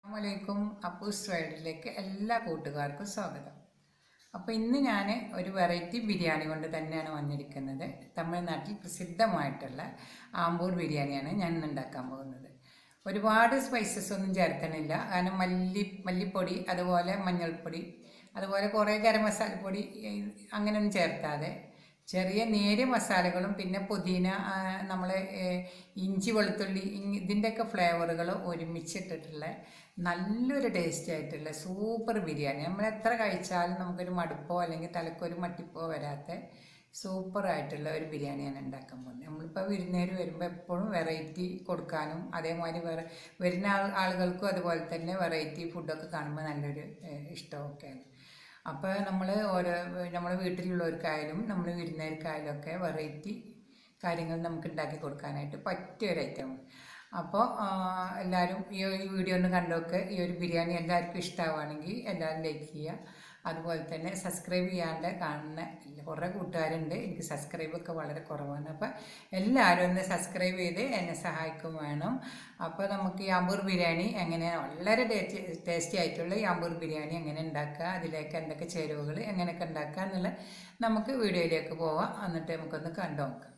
അസ്സാമലൈക്കും അപ്പൂസ് വേൾഡിലേക്ക് എല്ലാ കൂട്ടുകാർക്കും സ്വാഗതം അപ്പോൾ ഇന്ന് ഞാൻ ഒരു വെറൈറ്റി ബിരിയാണി കൊണ്ട് തന്നെയാണ് വന്നിരിക്കുന്നത് തമിഴ്നാട്ടിൽ പ്രസിദ്ധമായിട്ടുള്ള ആമ്പൂർ ബിരിയാണിയാണ് ഞാൻ ഇന്ന് ഉണ്ടാക്കാൻ പോകുന്നത് ഒരുപാട് സ്പൈസസ് ഒന്നും ചേർക്കണില്ല കാരണം മല്ലി മല്ലിപ്പൊടി അതുപോലെ മഞ്ഞൾപ്പൊടി അതുപോലെ കുറേ ഗരം മസാലപ്പൊടി ഏഹ്, അങ്ങനെയൊന്നും ചേർക്കാതെ ചെറിയ നേരിയ മസാലകളും പിന്നെ പുതിന നമ്മൾ ഇഞ്ചി വെളുത്തുള്ളി ഇങ് ഇതിൻ്റെയൊക്കെ ഫ്ലേവറുകൾ ഒരുമിച്ചിട്ടിട്ടുള്ള നല്ലൊരു ടേസ്റ്റി ആയിട്ടുള്ള സൂപ്പർ ബിരിയാണി നമ്മൾ എത്ര കഴിച്ചാലും നമുക്കൊരു മടുപ്പോ അല്ലെങ്കിൽ തലക്കൊരു മട്ടിപ്പോ വരാത്ത സൂപ്പർ ആയിട്ടുള്ള ഒരു ബിരിയാണിയാണ് ഉണ്ടാക്കാൻ പോകുന്നത് നമ്മളിപ്പോൾ വിരുന്നേര് വരുമ്പോൾ എപ്പോഴും വെറൈറ്റി കൊടുക്കാനും അതേമാതിരി വേറെ വരുന്ന ആൾ ആളുകൾക്കും അതുപോലെ തന്നെ വെറൈറ്റി ഫുഡൊക്കെ കാണുമ്പോൾ നല്ലൊരു ഏഹ്, ഇഷ്ടമൊക്കെയാണ് അപ്പോൾ നമ്മൾ ഓരോ നമ്മുടെ വീട്ടിലുള്ളവർക്കായാലും നമ്മൾ വിരുന്നേർക്കായാലും ഒക്കെ വെറൈറ്റി കാര്യങ്ങൾ നമുക്ക് ഉണ്ടാക്കി കൊടുക്കാനായിട്ട് പറ്റിയ ഒരു ഐറ്റം അപ്പോൾ എല്ലാവരും ഈ ഒരു വീഡിയോ ഒന്ന് കണ്ടോക്ക് ഈ ഒരു ബിരിയാണി എല്ലാവർക്കും ഇഷ്ടമാവുകയാണെങ്കിൽ എല്ലാവരും ലൈക്ക് ചെയ്യുക അതുപോലെ തന്നെ സബ്സ്ക്രൈബ് ചെയ്യാണ്ട് കാണുന്ന കുറേ കൂട്ടുകാരുണ്ട് എനിക്ക് സബ്സ്ക്രൈബൊക്കെ വളരെ കുറവാണ് അപ്പോൾ എല്ലാവരും ഒന്ന് സബ്സ്ക്രൈബ് ചെയ്ത് എന്നെ സഹായിക്കും വേണം അപ്പോൾ നമുക്ക് ഈ അമ്പൂർ ബിരിയാണി എങ്ങനെ വളരെ ടേസ്റ്റി ടേസ്റ്റി ആയിട്ടുള്ള ഈ അമ്പൂർ ബിരിയാണി എങ്ങനെ ഉണ്ടാക്കുക അതിലേക്ക് എന്തൊക്കെ ചേരുവകൾ എങ്ങനെയൊക്കെ ഉണ്ടാക്കുക എന്നുള്ള നമുക്ക് വീഡിയോയിലേക്ക് പോവാം എന്നിട്ട് നമുക്കൊന്ന് കണ്ടു നോക്കാം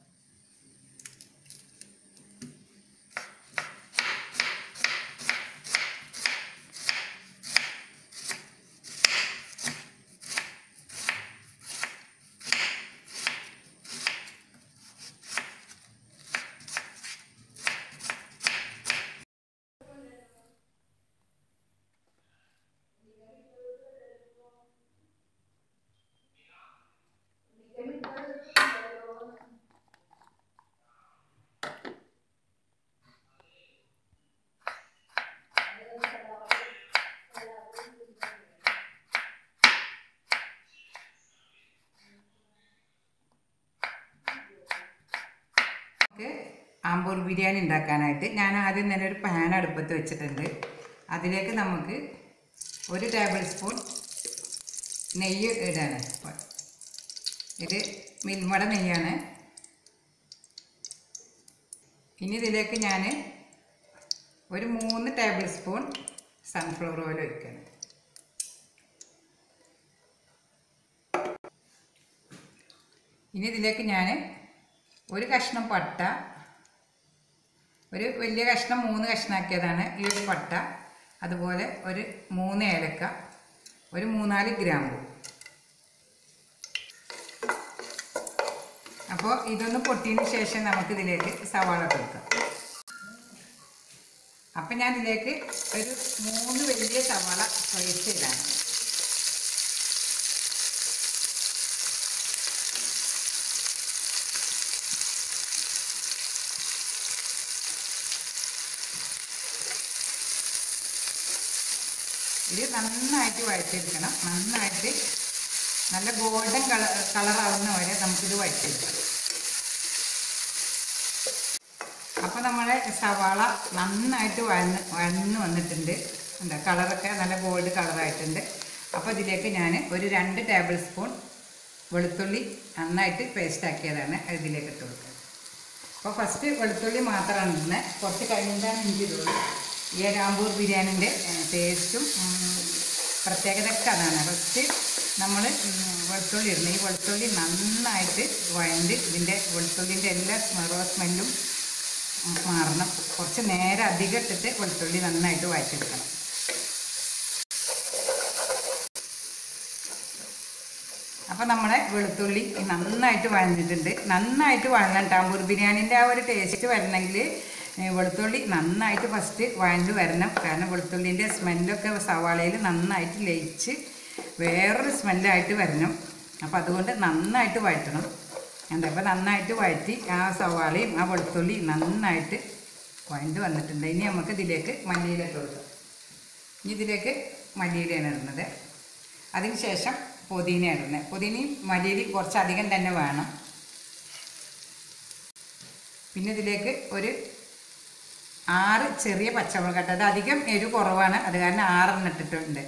നമുക്ക് ആമ്പൂർ ബിരിയാണി ഉണ്ടാക്കാനായിട്ട് ഞാൻ ആദ്യം തന്നെ ഒരു പാൻ അടുപ്പത്ത് വെച്ചിട്ടുണ്ട് അതിലേക്ക് നമുക്ക് ഒരു ടേബിൾ സ്പൂൺ നെയ്യ് ഇടാണ് ഇത് മിൽമട നെയ്യാണ് ഇനി ഇതിലേക്ക് ഞാൻ ഒരു മൂന്ന് ടേബിൾ സ്പൂൺ സൺഫ്ലവർ ഓയിൽ ഒഴിക്കണം ഇനി ഇതിലേക്ക് ഞാൻ ഒരു കഷ്ണം പട്ട ഒരു വലിയ കഷ്ണം മൂന്ന് കഷ്ണമാക്കിയതാണ് ഈ ഒരു പട്ട അതുപോലെ ഒരു മൂന്ന് ഏലക്ക ഒരു മൂന്നാല് ഗ്രാമ്പു അപ്പോൾ ഇതൊന്ന് പൊട്ടിയതിന് ശേഷം നമുക്ക് ഇതിലേക്ക് സവാള കൊടുക്കാം അപ്പം ഞാൻ ഇതിലേക്ക് ഒരു മൂന്ന് വലിയ സവാള സ്ലൈസ് ഇടാണ് ഇത് നന്നായിട്ട് വഴറ്റിയെടുക്കണം നന്നായിട്ട് നല്ല ഗോൾഡൻ കളർ കളറാവുന്ന വരെ നമുക്കിത് വഴറ്റിയെടുക്കാം അപ്പോൾ നമ്മളെ സവാള നന്നായിട്ട് വഴന്ന് വഴന്ന് വന്നിട്ടുണ്ട് എന്താ കളറൊക്കെ നല്ല ഗോൾഡ് കളറായിട്ടുണ്ട് അപ്പോൾ ഇതിലേക്ക് ഞാൻ ഒരു രണ്ട് ടേബിൾ സ്പൂൺ വെളുത്തുള്ളി നന്നായിട്ട് പേസ്റ്റ് ആക്കിയതാണ് ഇതിലേക്ക് ഇട്ട് കൊടുക്കുന്നത് അപ്പോൾ ഫസ്റ്റ് വെളുത്തുള്ളി മാത്രമാണ് ഇടുന്നത് കുറച്ച് കഴിഞ്ഞിട്ടാണ് ഇഞ്ചി ഇടുള്ളൂ ഈ രാമ്പൂർ ബിരിയാണിൻ്റെ ടേസ്റ്റും പ്രത്യേകതയൊക്കെ അതാണ് ഫസ്റ്റ് നമ്മൾ വെളുത്തുള്ളി ഇടുന്നത് ഈ വെളുത്തുള്ളി നന്നായിട്ട് വഴണ്ട് ഇതിൻ്റെ വെളുത്തുള്ളിൻ്റെ എല്ലാ സ്മെറോ സ്മെല്ലും മാറണം കുറച്ച് നേരം അധികം ഇട്ടിട്ട് വെളുത്തുള്ളി നന്നായിട്ട് വഴറ്റെടുക്കണം അപ്പോൾ നമ്മുടെ വെളുത്തുള്ളി നന്നായിട്ട് വഴഞ്ഞിട്ടുണ്ട് നന്നായിട്ട് വഴണം ടാമ്പൂർ ബിരിയാണീൻ്റെ ആ ഒരു ടേസ്റ്റ് വരണമെങ്കിൽ ഏ, വെളുത്തുള്ളി നന്നായിട്ട് ഫസ്റ്റ് വഴണ്ട് വരണം കാരണം വെളുത്തുള്ളിൻ്റെ സ്മെല്ലൊക്കെ സവാളയിൽ നന്നായിട്ട് ലയിച്ച് വേറൊരു സ്മെല്ലായിട്ട് വരണം അപ്പോൾ അതുകൊണ്ട് നന്നായിട്ട് വഴറ്റണം എന്താ അപ്പോൾ നന്നായിട്ട് വഴറ്റി ആ സവാളയും ആ വെളുത്തുള്ളി നന്നായിട്ട് വഴണ്ട് വന്നിട്ടുണ്ട് ഇനി നമുക്ക് ഇതിലേക്ക് മല്ലിയില ഇട്ട് കൊടുക്കാം ഇനി ഇതിലേക്ക് മല്ലിയിലയാണ് ഇടുന്നത് അതിന് ശേഷം പുതിന ഇടുന്നത് പുതിനയും മല്ലിയിലയും കുറച്ചധികം തന്നെ വേണം പിന്നെ ഇതിലേക്ക് ഒരു ആറ് ചെറിയ പച്ചമുളക് ഇട്ടത് അധികം എരിവ് കുറവാണ് അത് കാരണം ആറെണ്ണം ഇട്ടിട്ടുണ്ട്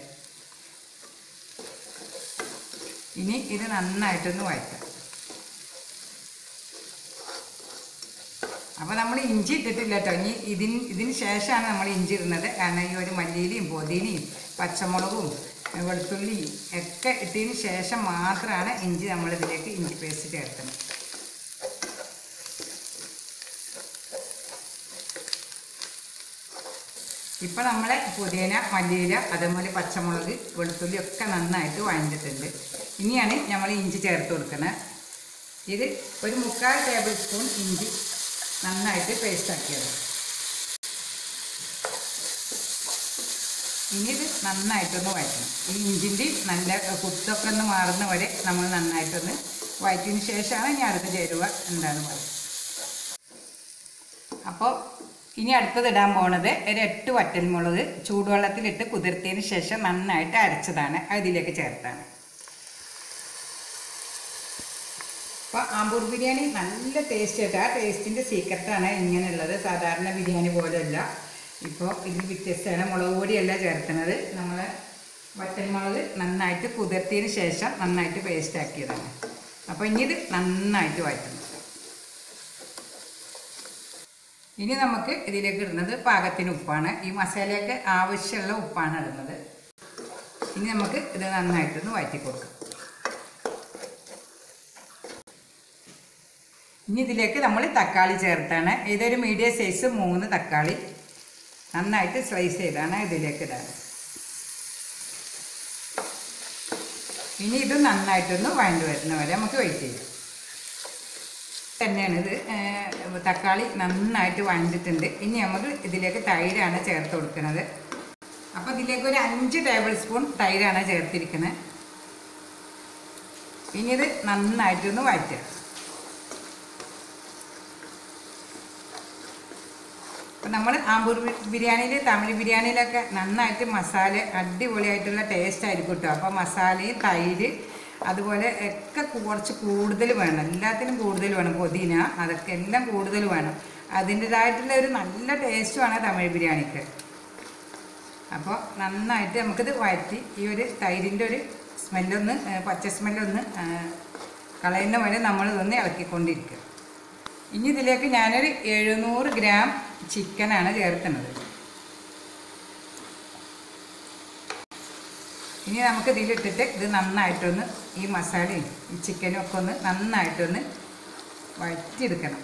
ഇനി ഇത് നന്നായിട്ടൊന്ന് വഴറ്റാം അപ്പോൾ നമ്മൾ ഇഞ്ചി ഇട്ടിട്ടില്ല കേട്ടോ ഇനി ഇതിന് ഇതിന് ശേഷമാണ് നമ്മൾ ഇഞ്ചി ഇടുന്നത് കാരണം ഈ ഒരു മല്ലിയിലയും പൊതിനയും പച്ചമുളകും വെളുത്തുള്ളി ഒക്കെ ഇട്ടതിന് ശേഷം മാത്രമാണ് ഇഞ്ചി നമ്മളിതിലേക്ക് ഇഞ്ചി പേസ്റ്റ് ചേർക്കുന്നത് ഇപ്പം നമ്മളെ പുതിന മല്ലിയില അതേപോലെ പച്ചമുളക് വെളുത്തുള്ളി ഒക്കെ നന്നായിട്ട് വഴഞ്ഞിട്ടുണ്ട് ഇനിയാണ് നമ്മൾ ഇഞ്ചി ചേർത്ത് കൊടുക്കുന്നത് ഇത് ഒരു മുക്കാൽ ടേബിൾ സ്പൂൺ ഇഞ്ചി നന്നായിട്ട് പേസ്റ്റ് ആക്കിയത് ഇനി ഇത് നന്നായിട്ടൊന്ന് വഴറ്റണം ഈ ഇഞ്ചിൻ്റെ നല്ല കുത്തൊക്കെ ഒന്ന് മാറുന്ന വരെ നമ്മൾ നന്നായിട്ടൊന്ന് വഴറ്റിയതിന് ശേഷമാണ് ഇനി അടുത്ത് ചേരുവ എന്താണെന്ന് പറയുന്നത് അപ്പോൾ ഇനി അടുത്തത് ഇടാൻ പോണത് ഒരു എട്ട് വറ്റൽമുളക് ചൂടുവെള്ളത്തിലിട്ട് കുതിർത്തതിന് ശേഷം നന്നായിട്ട് അരച്ചതാണ് അതിലേക്ക് ചേർത്താണ് അപ്പോൾ ആമ്പൂർ ബിരിയാണി നല്ല ടേസ്റ്റ് ആയിട്ട് ആ ടേസ്റ്റിൻ്റെ സീക്രട്ടാണ് ഇങ്ങനെയുള്ളത് സാധാരണ ബിരിയാണി പോലെയല്ല ഇപ്പോൾ ഇതിൽ വ്യത്യസ്തമാണ് മുളക് പൊടിയല്ല ചേർക്കുന്നത് നമ്മൾ വറ്റൽമുളക് നന്നായിട്ട് കുതിർത്തിയതിന് ശേഷം നന്നായിട്ട് പേസ്റ്റ് ആക്കിയതാണ് അപ്പോൾ ഇനി ഇത് നന്നായിട്ട് വഴറ്റണം ഇനി നമുക്ക് ഇതിലേക്ക് ഇടുന്നത് പാകത്തിന് ഉപ്പാണ് ഈ മസാലയൊക്കെ ആവശ്യമുള്ള ഉപ്പാണ് ഇടുന്നത് ഇനി നമുക്ക് ഇത് നന്നായിട്ടൊന്ന് വഴറ്റി കൊടുക്കാം ഇനി ഇതിലേക്ക് നമ്മൾ തക്കാളി ചേർത്താണ് ഇതൊരു മീഡിയം സൈസ് മൂന്ന് തക്കാളി നന്നായിട്ട് സ്ലൈസ് ചെയ്താണ് ഇതിലേക്ക് ഇടാൻ ഇനി ഇത് നന്നായിട്ടൊന്ന് വഴണ്ട് വരുന്ന വരെ നമുക്ക് വെയിറ്റ് ചെയ്യാം തന്നെയാണ് ഇത് ഏഹ്, തക്കാളി നന്നായിട്ട് വഴണ്ടിട്ടുണ്ട് ഇനി നമുക്ക് ഇതിലേക്ക് തൈരാണ് ചേർത്ത് കൊടുക്കുന്നത് അപ്പോൾ ഇതിലേക്ക് ഒരു അഞ്ച് ടേബിൾ സ്പൂൺ തൈരാണ് ചേർത്തിരിക്കുന്നത് ഇനി ഇത് നന്നായിട്ടൊന്ന് വഴറ്റുക അപ്പം നമ്മൾ ആമ്പൂർ ബി- ബിരിയാണിയിൽ തമിഴ് ബിരിയാണിയിലൊക്കെ നന്നായിട്ട് മസാല അടിപൊളിയായിട്ടുള്ള ടേസ്റ്റ് ആയിരിക്കും കേട്ടോ അപ്പോൾ മസാലയും തൈര് അതുപോലെ ഒക്കെ കുറച്ച് കൂടുതൽ വേണം എല്ലാത്തിനും കൂടുതൽ വേണം പുതിന അതൊക്കെ എല്ലാം കൂടുതൽ വേണം അതിൻ്റെതായിട്ടുള്ള ഒരു നല്ല ടേസ്റ്റുമാണ് തമിഴ് ബിരിയാണിക്ക് അപ്പോൾ നന്നായിട്ട് നമുക്കിത് വഴറ്റി ഈ ഒരു തൈരിൻ്റെ ഒരു സ്മെല്ലൊന്ന് ഏ, പച്ച സ്മെല്ലൊന്ന് ഏ, കളയുന്ന വരെ നമ്മളിതൊന്ന് ഇളക്കിക്കൊണ്ടിരിക്കുക ഇനി ഇതിലേക്ക് ഞാനൊരു എഴുന്നൂറ് ഗ്രാം ചിക്കനാണ് ചേർക്കുന്നത് ഇനി നമുക്ക് ഇതിലിട്ടിട്ട് ഇത് നന്നായിട്ടൊന്ന് ഈ മസാലയും ഈ ചിക്കനും ഒക്കെ ഒന്ന് നന്നായിട്ടൊന്ന് വഴറ്റിയെടുക്കണം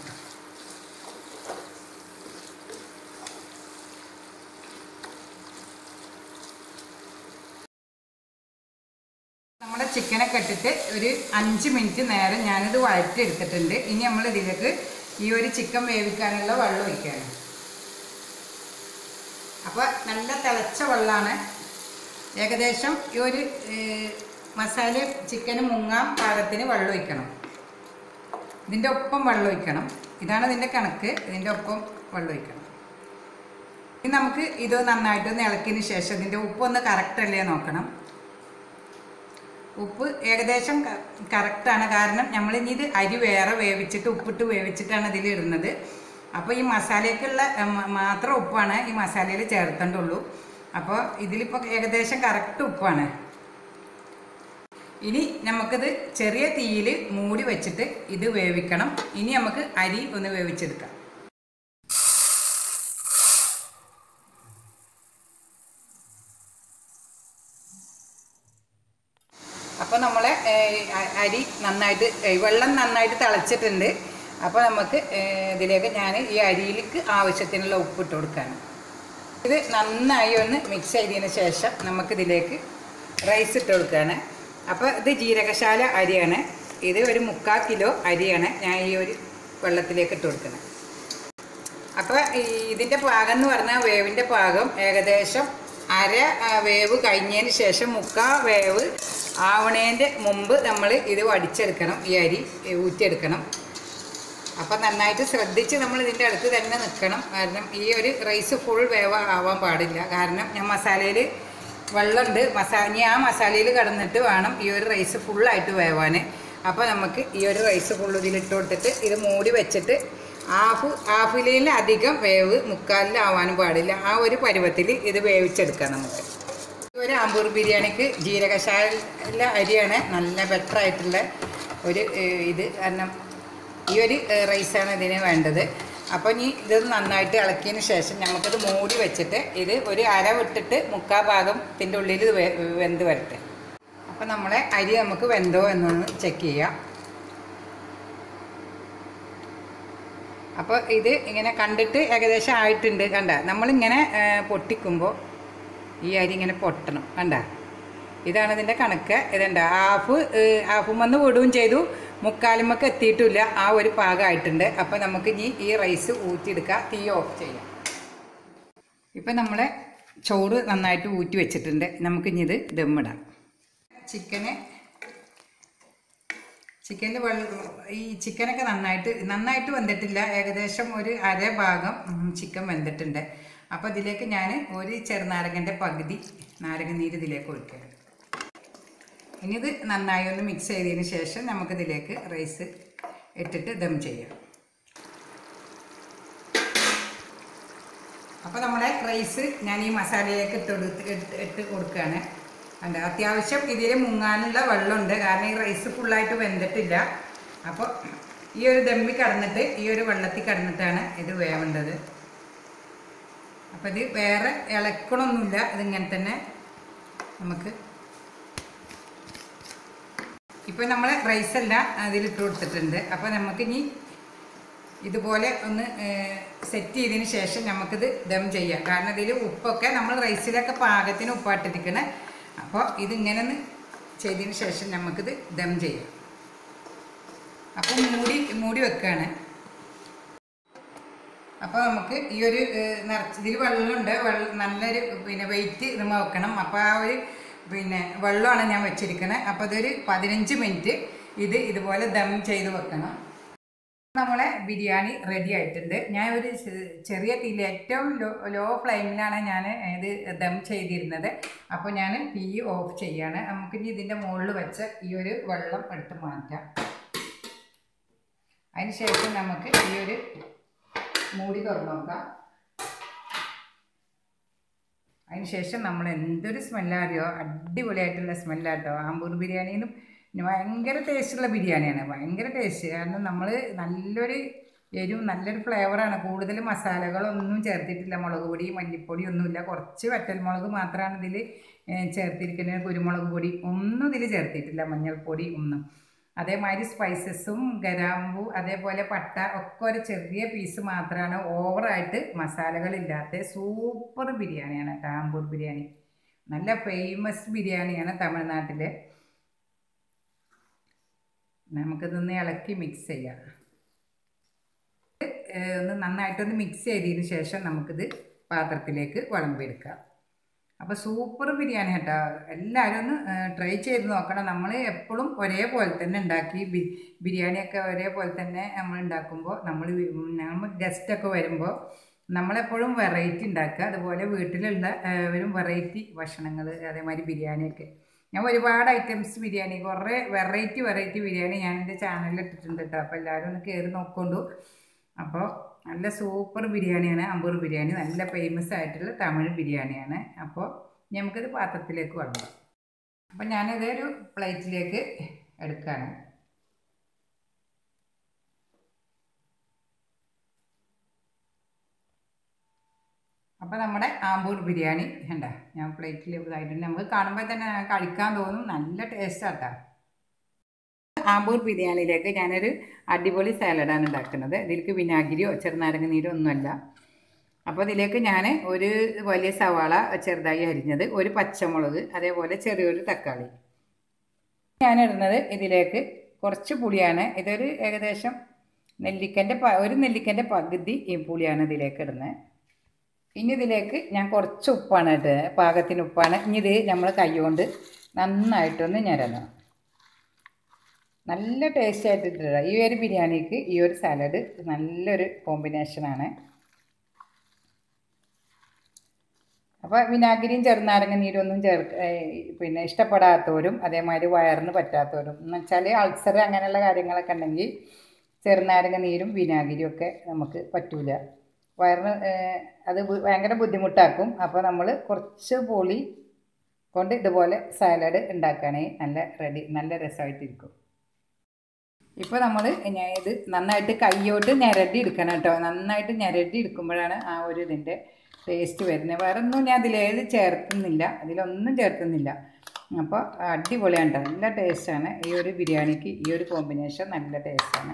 നമ്മുടെ ചിക്കനൊക്കെ ഇട്ടിട്ട് ഒരു അഞ്ച് മിനിറ്റ് നേരം ഞാനിത് വഴറ്റി എടുത്തിട്ടുണ്ട് ഇനി നമ്മൾ ഇതിലേക്ക് ഈ ഒരു ചിക്കൻ വേവിക്കാനുള്ള വെള്ളം ഒഴിക്കുകയാണ് അപ്പോൾ നല്ല തിളച്ച വെള്ളമാണ് ഏകദേശം ഈ ഒരു ഏഹ്, മസാല ചിക്കന് മുങ്ങാൻ പാകത്തിന് വെള്ളം ഒഴിക്കണം ഇതിൻ്റെ ഒപ്പം വെള്ളം ഒഴിക്കണം ഇതാണ് ഇതിൻ്റെ കണക്ക് ഇതിൻ്റെ ഒപ്പം വെള്ളം ഒഴിക്കണം ഇനി നമുക്ക് ഇത് നന്നായിട്ടൊന്ന് ഇളക്കിയതിന് ശേഷം ഇതിൻ്റെ ഉപ്പൊന്ന് കറക്റ്റ് അല്ലേ നോക്കണം ഉപ്പ് ഏകദേശം കറക്റ്റാണ് കാരണം നമ്മൾ ഇനി ഇത് അരി വേറെ വേവിച്ചിട്ട് ഉപ്പിട്ട് വേവിച്ചിട്ടാണ് ഇതിൽ ഇടുന്നത് അപ്പോൾ ഈ മസാലയ്ക്കുള്ള ഉം, മാത്രം ഉപ്പാണ് ഈ മസാലയിൽ ചേർത്തേണ്ടുള്ളൂ അപ്പോൾ ഇതിലിപ്പോൾ ഏകദേശം കറക്റ്റ് ഉപ്പാണ് ഇനി നമുക്കിത് ചെറിയ തീയിൽ മൂടി വെച്ചിട്ട് ഇത് വേവിക്കണം ഇനി നമുക്ക് അരി ഒന്ന് വേവിച്ചെടുക്കാം അപ്പോൾ നമ്മൾ അരി നന്നായിട്ട് ഏ, വെള്ളം നന്നായിട്ട് തിളച്ചിട്ടുണ്ട് അപ്പോൾ നമുക്ക് ഏ, ഇതിലേക്ക് ഞാൻ ഈ അരിയിലേക്ക് ആവശ്യത്തിനുള്ള ഉപ്പിട്ട് കൊടുക്കാണ് ഇത് നന്നായി ഒന്ന് മിക്സ് ചെയ്തതിന് ശേഷം നമുക്കിതിലേക്ക് റൈസ് ഇട്ട് കൊടുക്കുകയാണ് അപ്പോൾ ഇത് ജീരകശാല അരിയാണ് ഇത് ഒരു മുക്കാൽ കിലോ അരിയാണ് ഞാൻ ഈ ഒരു വെള്ളത്തിലേക്ക് ഇട്ട് കൊടുക്കുന്നത് അപ്പോൾ ഇതിൻ്റെ പാകം എന്ന് പറഞ്ഞാൽ വേവിൻ്റെ പാകം ഏകദേശം അര ആ, വേവ് കഴിഞ്ഞതിന് ശേഷം മുക്കാ വേവ് ആവണേൻ്റെ മുമ്പ് നമ്മൾ ഇത് വടിച്ചെടുക്കണം ഈ അരി ഏ, ഊറ്റിയെടുക്കണം അപ്പം നന്നായിട്ട് ശ്രദ്ധിച്ച് നമ്മൾ ഇതിൻ്റെ അടുത്ത് തന്നെ നിൽക്കണം കാരണം ഈ ഒരു റൈസ് ഫുൾ വേവ് ആവാൻ പാടില്ല കാരണം ഞാൻ മസാലയിൽ വെള്ളമുണ്ട് മസാല ഇനി ആ മസാലയിൽ കിടന്നിട്ട് വേണം ഈ ഒരു റൈസ് ഫുള്ളായിട്ട് വേവാൻ അപ്പോൾ നമുക്ക് ഈ ഒരു റൈസ് ഫുൾ ഇതിലിട്ട് കൊടുത്തിട്ട് ഇത് മൂടി വെച്ചിട്ട് ഹാഫ് ഹാഫിലേൽ അധികം വേവ് മുക്കാലിലാവാനും പാടില്ല ആ ഒരു പരുവത്തിൽ ഇത് വേവിച്ചെടുക്കാം നമുക്ക് ഒരു ആമ്പൂർ ബിരിയാണിക്ക് ജീരകശാല അരിയാണ് നല്ല ബെറ്റർ ആയിട്ടുള്ള ഒരു ഏഹ്, ഇത് കാരണം ഈ ഒരു ഏഹ്, റൈസാണ് ഇതിന് വേണ്ടത് അപ്പോൾ ഇനി ഇത് നന്നായിട്ട് ഇളക്കിയതിന് ശേഷം നമുക്കിത് മൂടി വെച്ചിട്ട് ഇത് ഒരു അര വിട്ടിട്ട് മുക്കാ ഭാഗത്തിൻ്റെ ഉള്ളിൽ ഇത് വെ- വെന്ത് വരട്ടെ അപ്പോൾ നമ്മളെ അരി നമുക്ക് വെന്തോ എന്നൊന്ന് ചെക്ക് ചെയ്യാം അപ്പോൾ ഇത് ഇങ്ങനെ കണ്ടിട്ട് ഏകദേശം ആയിട്ടുണ്ട് കണ്ട നമ്മളിങ്ങനെ പൊട്ടിക്കുമ്പോൾ ഈ അരി ഇങ്ങനെ പൊട്ടണം കണ്ട ഇതാണ് ഇതിൻ്റെ കണക്ക് ഇതുണ്ട് ഹാഫ് ഹാഫും വന്ന് വിടുകയും ചെയ്തു മുക്കാലുമൊക്കെ എത്തിയിട്ടില്ല ആ ഒരു പാകമായിട്ടുണ്ട് അപ്പോൾ നമുക്ക് ഇനി ഈ റൈസ് ഊറ്റിയെടുക്കുക തീ ഓഫ് ചെയ്യാം ഇപ്പം നമ്മളെ ചോറ് നന്നായിട്ട് ഊറ്റി വെച്ചിട്ടുണ്ട് നമുക്കിനി ഇത് ദമ്മിടാം ചിക്കന് ചിക്കനിൽ വെള്ളം ഈ ചിക്കനൊക്കെ നന്നായിട്ട് നന്നായിട്ട് വെന്തിട്ടില്ല ഏകദേശം ഒരു അര ഭാഗം ഉം, ചിക്കൻ വെന്തിട്ടുണ്ട് അപ്പോൾ ഇതിലേക്ക് ഞാൻ ഒരു ചെറുനാരങ്ങൻ്റെ പകുതി നാരങ്ങ നീര് ഇതിലേക്ക് ഒഴിക്കണം ഇനി ഇത് നന്നായി ഒന്ന് മിക്സ് ചെയ്തതിന് ശേഷം നമുക്കിതിലേക്ക് റൈസ് ഇട്ടിട്ട് ദം ചെയ്യാം അപ്പോൾ നമ്മുടെ റൈസ് ഞാൻ ഈ മസാലയിലേക്ക് ഇട്ട് കൊടുത്ത് ഇട്ട് ഇട്ട് കൊടുക്കുകയാണ് ഉണ്ട് അത്യാവശ്യം ഇതിൽ മുങ്ങാനുള്ള വെള്ളമുണ്ട് കാരണം ഈ റൈസ് ഫുള്ളായിട്ട് വെന്തിട്ടില്ല അപ്പോൾ ഈ ഒരു ദമ്മി കടന്നിട്ട് ഈ ഒരു വെള്ളത്തിൽ കടന്നിട്ടാണ് ഇത് വേവേണ്ടത് അപ്പോൾ ഇത് വേറെ ഇളക്കണമൊന്നുമില്ല ഇതിങ്ങനെ തന്നെ നമുക്ക് ഇപ്പോൾ നമ്മൾ റൈസെല്ലാം അതിലിട്ട് കൊടുത്തിട്ടുണ്ട് അപ്പോൾ നമുക്കിനി ഇതുപോലെ ഒന്ന് സെറ്റ് ചെയ്തതിന് ശേഷം നമുക്കിത് ദം ചെയ്യാം കാരണം ഇതിൽ ഉപ്പൊക്കെ നമ്മൾ റൈസിലൊക്കെ പാകത്തിന് ഉപ്പായിട്ടിരിക്കണേ അപ്പോൾ ഇതിങ്ങനെ ഒന്ന് ചെയ്തതിന് ശേഷം നമുക്കിത് ദം ചെയ്യാം അപ്പോൾ മൂടി മൂടി വെക്കുകയാണ് അപ്പോൾ നമുക്ക് ഈ ഒരു ഏഹ്, നിറച്ച് ഇതിൽ വെള്ളമുണ്ട് വെള്ളം നല്ലൊരു പിന്നെ വെയിറ്റ് ഇതുമ്മ വെക്കണം അപ്പോൾ ആ ഒരു പിന്നെ വെള്ളമാണ് ഞാൻ വെച്ചിരിക്കുന്നത് അപ്പോൾ അതൊരു പതിനഞ്ച് മിനിറ്റ് ഇത് ഇതുപോലെ ദം ചെയ്ത് വെക്കണം നമ്മളെ ബിരിയാണി റെഡി ആയിട്ടുണ്ട് ഞാൻ ഒരു ചെ- ചെറിയ തീയിൽ ഏറ്റവും ലോ ലോ ഫ്ലെയിമിലാണ് ഞാൻ ഇത് ദം ചെയ്തിരുന്നത് അപ്പോൾ ഞാൻ തീ ഓഫ് ചെയ്യാണ് നമുക്കിനി ഇതിൻ്റെ മുകളിൽ വെച്ച് ഈ ഒരു വെള്ളം എടുത്ത് മാറ്റാം അതിന് ശേഷം നമുക്ക് ഈ ഒരു മൂടി തുറന്നു നോക്കാം അതിന് ശേഷം നമ്മൾ എന്തൊരു സ്മെല്ലറിയോ അടിപൊളിയായിട്ടുള്ള സ്മെല്ലാട്ടോ ആമ്പൂർ ബിരിയാണിയിലും പിന്നെ ഭയങ്കര ടേസ്റ്റുള്ള ബിരിയാണിയാണ് ഭയങ്കര ടേസ്റ്റ് കാരണം നമ്മൾ നല്ലൊരു എരിവും നല്ലൊരു ഫ്ലേവറാണ് കൂടുതൽ മസാലകളൊന്നും ചേർത്തിട്ടില്ല മുളക് പൊടി മല്ലിപ്പൊടി ഒന്നുമില്ല കുറച്ച് വറ്റൽമുളക് മാത്രമാണ് ഇതിൽ ചേർത്തിരിക്കുന്നത് കുരുമുളക് പൊടി ഒന്നും ഇതിൽ ചേർത്തിട്ടില്ല മഞ്ഞൾപ്പൊടി ഒന്നും അതേമാതിരി സ്പൈസസും ഗരാമ്പു അതേപോലെ പട്ട ഒക്കെ ഒരു ചെറിയ പീസ് മാത്രമാണ് ഓവറായിട്ട് മസാലകളില്ലാത്ത സൂപ്പർ ബിരിയാണിയാണ് ടാമ്പൂർ ബിരിയാണി നല്ല ഫേമസ് ബിരിയാണിയാണ് തമിഴ്നാട്ടിലെ നമുക്കിതൊന്ന് ഇളക്കി മിക്സ് ചെയ്യാം ഏഹ് ഒന്ന് നന്നായിട്ടൊന്ന് മിക്സ് ചെയ്തതിന് ശേഷം നമുക്കിത് പാത്രത്തിലേക്ക് വിളമ്പിയെടുക്കാം അപ്പോൾ സൂപ്പർ ബിരിയാണി കേട്ടോ എല്ലാവരും ഒന്ന് ട്രൈ ചെയ്ത് നോക്കണം നമ്മൾ എപ്പോഴും ഒരേപോലെ തന്നെ ഉണ്ടാക്കി ബി ബിരിയാണിയൊക്കെ ഒരേപോലെ തന്നെ നമ്മൾ ഉണ്ടാക്കുമ്പോൾ നമ്മൾ നമ്മൾ ഗസ്റ്റൊക്കെ വരുമ്പോൾ നമ്മളെപ്പോഴും വെറൈറ്റി ഉണ്ടാക്കുക അതുപോലെ വീട്ടിലുള്ള വരും വെറൈറ്റി ഭക്ഷണങ്ങൾ അതേമാതിരി ബിരിയാണിയൊക്കെ ഞാൻ ഒരുപാട് ഐറ്റംസ് ബിരിയാണി കുറേ വെറൈറ്റി വെറൈറ്റി ബിരിയാണി ഞാൻ എൻ്റെ ചാനലിൽ ഇട്ടിട്ടുണ്ട് കേട്ടോ അപ്പോൾ എല്ലാവരും ഒന്ന് കയറി നോക്കൊണ്ടു അപ്പോൾ നല്ല സൂപ്പർ ബിരിയാണിയാണ് അമ്പൂർ ബിരിയാണി നല്ല ഫേമസ് ആയിട്ടുള്ള തമിഴ് ബിരിയാണിയാണ് അപ്പോൾ നമുക്കിത് പാത്രത്തിലേക്ക് വിളമ്പാം അപ്പോൾ ഞാനിതൊരു പ്ലേറ്റിലേക്ക് എടുക്കുകയാണ് അപ്പോൾ നമ്മുടെ ആമ്പൂർ ബിരിയാണി കണ്ട ഞാൻ പ്ലേറ്റിൽ ഇതായിട്ടുണ്ട് നമുക്ക് കാണുമ്പോൾ തന്നെ കഴിക്കാൻ തോന്നും നല്ല ടേസ്റ്റാട്ടോ ആമ്പൂർ ബിരിയാണിയിലേക്ക് ഞാനൊരു അടിപൊളി സാലഡാണ് ഉണ്ടാക്കുന്നത് ഇതിലേക്ക് വിനാഗിരിയോ ചെറുനാരങ്ങ നീരോ ഒന്നുമല്ല അപ്പോൾ ഇതിലേക്ക് ഞാൻ ഒരു വലിയ സവാള ചെറുതായി അരിഞ്ഞത് ഒരു പച്ചമുളക് അതേപോലെ ചെറിയൊരു തക്കാളി ഞാൻ ഇടുന്നത് ഇതിലേക്ക് കുറച്ച് പുളിയാണ് ഇതൊരു ഏകദേശം നെല്ലിക്കൻ്റെ പ ഒരു നെല്ലിക്കൻ്റെ പകുതി ഈ പുളിയാണ് ഇതിലേക്ക് ഇടുന്നത് ഇനി ഇതിലേക്ക് ഞാൻ കുറച്ച് ഉപ്പാണ് ഇട്ടത് പാകത്തിന് ഉപ്പാണ് ഇനി ഇത് നമ്മൾ കൈ കൊണ്ട് നന്നായിട്ടൊന്ന് ഞരണം നല്ല ടേസ്റ്റ് ആയിട്ടിട്ടുള്ള ഈ ഒരു ബിരിയാണിക്ക് ഈ ഒരു സാലഡ് നല്ലൊരു കോമ്പിനേഷനാണ് അപ്പോൾ വിനാഗിരിയും ചെറുനാരങ്ങ നീരൊന്നും ചേർക്ക് പിന്നെ ഇഷ്ടപ്പെടാത്തവരും അതേമാതിരി വയറിന് പറ്റാത്തവരും എന്ന് വെച്ചാൽ അൾസർ അങ്ങനെയുള്ള കാര്യങ്ങളൊക്കെ ഉണ്ടെങ്കിൽ ചെറുനാരങ്ങ നീരും വിനാഗിരിയും ഒക്കെ നമുക്ക് പറ്റൂല വയറിന് ഏഹ്, അത് ബു- ഭയങ്കര ബുദ്ധിമുട്ടാക്കും അപ്പോൾ നമ്മൾ കുറച്ച് പുളി കൊണ്ട് ഇതുപോലെ സാലഡ് ഉണ്ടാക്കുകയാണെങ്കിൽ നല്ല റെഡി നല്ല രസമായിട്ടിരിക്കും ഇപ്പോൾ നമ്മൾ ഞാൻ ഇത് നന്നായിട്ട് കൈയോട്ട് ഞെരടി എടുക്കണം കേട്ടോ നന്നായിട്ട് ഞെരടി എടുക്കുമ്പോഴാണ് ആ ഒരു ഇതിൻ്റെ ടേസ്റ്റ് വരുന്നത് വേറെ ഒന്നും ഞാൻ അതിലേത് ചേർക്കുന്നില്ല അതിലൊന്നും ചേർക്കുന്നില്ല അപ്പോൾ അടിപൊളിയാണ് കേട്ടോ നല്ല ടേസ്റ്റാണ് ഈ ഒരു ബിരിയാണിക്ക് ഈ ഒരു കോമ്പിനേഷൻ നല്ല ടേസ്റ്റാണ്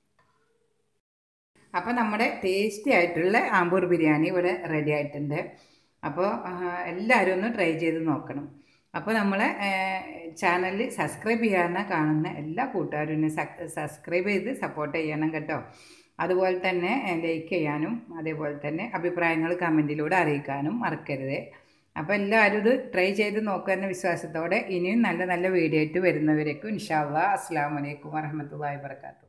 അപ്പോൾ നമ്മുടെ ടേസ്റ്റി ആയിട്ടുള്ള ആമ്പൂർ ബിരിയാണി ഇവിടെ റെഡി ആയിട്ടുണ്ട് അപ്പോൾ എല്ലാവരും ഒന്ന് ട്രൈ ചെയ്ത് നോക്കണം അപ്പോൾ നമ്മളെ ചാനൽ സബ്സ്ക്രൈബ് ചെയ്യാൻ കാണുന്ന എല്ലാ കൂട്ടുകാരും എന്നെ സബ്സ്ക്രൈബ് ചെയ്ത് സപ്പോർട്ട് ചെയ്യണം കേട്ടോ അതുപോലെ തന്നെ ലൈക്ക് ചെയ്യാനും അതേപോലെ തന്നെ അഭിപ്രായങ്ങൾ കമൻറ്റിലൂടെ അറിയിക്കാനും മറക്കരുത് അപ്പോൾ എല്ലാവരും ഇത് ട്രൈ ചെയ്ത് നോക്കുന്ന വിശ്വാസത്തോടെ ഇനിയും നല്ല നല്ല വീഡിയോ ആയിട്ട് വരുന്നവരേക്കും ഇൻഷാ അള്ളാ അസ്സാം വലൈക്കും വരഹമത്തല്ലാ വാബർക്കാത്തു